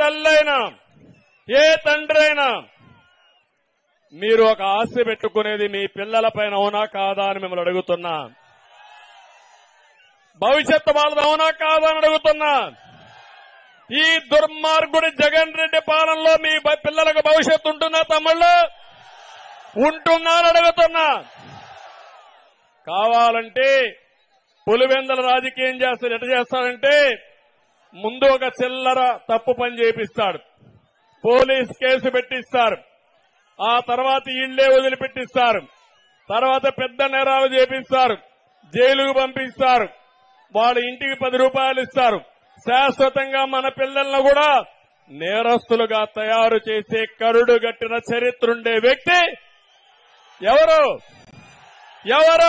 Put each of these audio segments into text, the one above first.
తల్లైనా ఏ తండ్రి అయినా మీరు ఒక ఆశ పెట్టుకునేది మీ పిల్లల పైన అవునా కాదా అని మిమ్మల్ని అడుగుతున్నా భవిష్యత్తు వాళ్ళది అవునా కాదా అని అడుగుతున్నా ఈ దుర్మార్గుడి జగన్ రెడ్డి పాలనలో మీ బ- పిల్లలకు భవిష్యత్తు ఉంటుందా తమ్ముళ్ళు ఉంటుందా అని అడుగుతున్నా కావాలంటే పులివెందల రాజకీయం చేస్తారు ఎట చేస్తారంటే ముందు ఒక చిల్లర తప్పు పని చేపిస్తాడు పోలీస్ కేసు పెట్టిస్తారు ఆ తర్వాత ఇళ్లే వదిలిపెట్టిస్తారు తర్వాత పెద్ద నేరాలు చేపిస్తారు జైలుకు పంపిస్తారు వాళ్ళ ఇంటికి పది రూపాయలు ఇస్తారు శాశ్వతంగా మన పిల్లలను కూడా నేరస్తులుగా తయారు చేసే కరుడు గట్టిన చరిత్ర ఉండే వ్యక్తి ఎవరు ఎవరు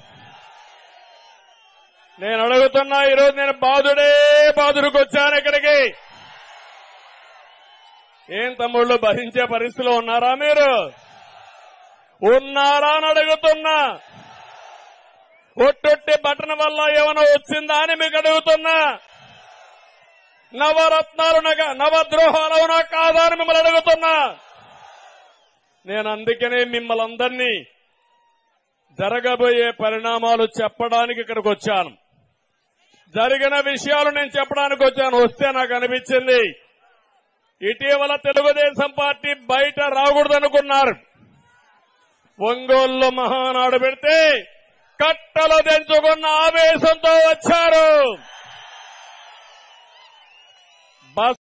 నేను అడుగుతున్నా ఈరోజు నేను బాధుడే బాధుడికి వచ్చాను ఇక్కడికి ఏం తమ్ముళ్ళు భరించే పరిస్థితిలో ఉన్నారా మీరు ఉన్నారా అని అడుగుతున్నా ఒట్టొట్టి బటన్ వల్ల ఏమైనా వచ్చిందా అని మీకు అడుగుతున్నా నవరత్నాలు నగ నవద్రోహాలు అవునా కాదా అని మిమ్మల్ని అడుగుతున్నా నేను అందుకనే మిమ్మల్ని అందరినీ జరగబోయే పరిణామాలు చెప్పడానికి ఇక్కడికి వచ్చాను జరిగిన విషయాలు నేను చెప్పడానికి వచ్చాను వస్తే నాకు అనిపించింది ఇటీవల తెలుగుదేశం పార్టీ బయట రాకూడదనుకున్నారు ఒంగోలులో మహానాడు పెడితే కట్టలు తెంచుకున్న ఆవేశంతో వచ్చారు బస్